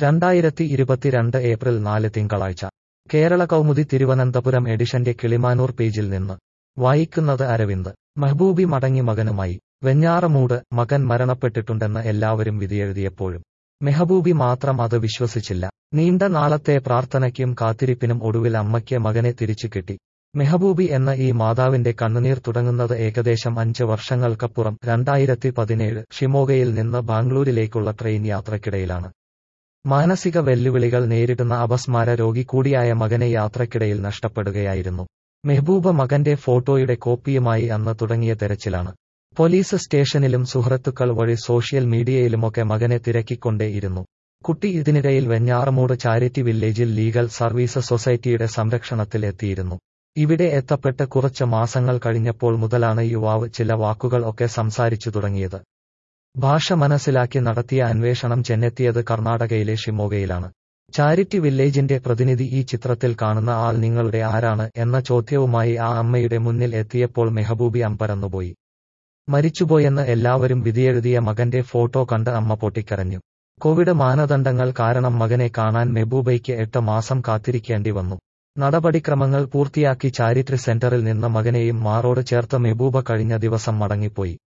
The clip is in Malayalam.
രണ്ടായിരത്തി ഇരുപത്തിരണ്ട് ഏപ്രിൽ നാല് തിങ്കളാഴ്ച കേരള കൗമുദി തിരുവനന്തപുരം എഡിഷന്റെ കിളിമാനൂർ പേജിൽ നിന്ന് വായിക്കുന്നത് അരവിന്ദ് മെഹബൂബി മടങ്ങി മകനുമായി വെഞ്ഞാറമൂട് മകൻ മരണപ്പെട്ടിട്ടുണ്ടെന്ന് എല്ലാവരും വിധിയെഴുതിയപ്പോഴും മെഹബൂബി മാത്രം അത് വിശ്വസിച്ചില്ല നീണ്ട നാളത്തെ പ്രാർത്ഥനയ്ക്കും കാത്തിരിപ്പിനും ഒടുവിൽ അമ്മയ്ക്ക് മകനെ തിരിച്ചു കിട്ടി മെഹബൂബി എന്ന ഈ മാതാവിന്റെ കണ്ണുനീർ തുടങ്ങുന്നത് ഏകദേശം അഞ്ച് വർഷങ്ങൾക്കപ്പുറം രണ്ടായിരത്തി പതിനേഴ് ഷിമോഗയിൽ നിന്ന് ബാംഗ്ലൂരിലേക്കുള്ള ട്രെയിൻ യാത്രക്കിടയിലാണ് മാനസിക വെല്ലുവിളികൾ നേരിടുന്ന അപസ്മാര രോഗി കൂടിയായ മകനെ യാത്രക്കിടയിൽ നഷ്ടപ്പെടുകയായിരുന്നു മെഹബൂബ മകന്റെ ഫോട്ടോയുടെ കോപ്പിയുമായി അന്ന് തുടങ്ങിയ തെരച്ചിലാണ് പോലീസ് സ്റ്റേഷനിലും സുഹൃത്തുക്കൾ വഴി സോഷ്യൽ മീഡിയയിലുമൊക്കെ മകനെ തിരക്കിക്കൊണ്ടേയിരുന്നു കുട്ടി ഇതിനിടയിൽ വെഞ്ഞാറമൂട് ചാരിറ്റി വില്ലേജിൽ ലീഗൽ സർവീസ് സൊസൈറ്റിയുടെ സംരക്ഷണത്തിൽ എത്തിയിരുന്നു ഇവിടെ എത്തപ്പെട്ട് കുറച്ച് മാസങ്ങൾ കഴിഞ്ഞപ്പോൾ മുതലാണ് യുവാവ് ചില വാക്കുകൾ ഒക്കെ സംസാരിച്ചു തുടങ്ങിയത് ഭാഷ മനസ്സിലാക്കി നടത്തിയ അന്വേഷണം ചെന്നെത്തിയത് കർണാടകയിലെ ഷിമോഗയിലാണ് ചാരിറ്റി വില്ലേജിന്റെ പ്രതിനിധി ഈ ചിത്രത്തിൽ കാണുന്ന ആൾ നിങ്ങളുടെ ആരാണ് എന്ന ചോദ്യവുമായി ആ അമ്മയുടെ മുന്നിൽ എത്തിയപ്പോൾ മെഹബൂബി അമ്പരന്നുപോയി മരിച്ചുപോയെന്ന് എല്ലാവരും വിധിയെഴുതിയ മകന്റെ ഫോട്ടോ കണ്ട് അമ്മ പൊട്ടിക്കരഞ്ഞു കോവിഡ് മാനദണ്ഡങ്ങൾ കാരണം മകനെ കാണാൻ മെഹബൂബയ്ക്ക് എട്ട് മാസം കാത്തിരിക്കേണ്ടി വന്നു നടപടിക്രമങ്ങൾ പൂർത്തിയാക്കി ചാരിറ്റി സെന്ററിൽ നിന്ന് മകനെയും മാറോട് ചേർത്ത് മെഹബൂബ കഴിഞ്ഞ ദിവസം മടങ്ങിപ്പോയി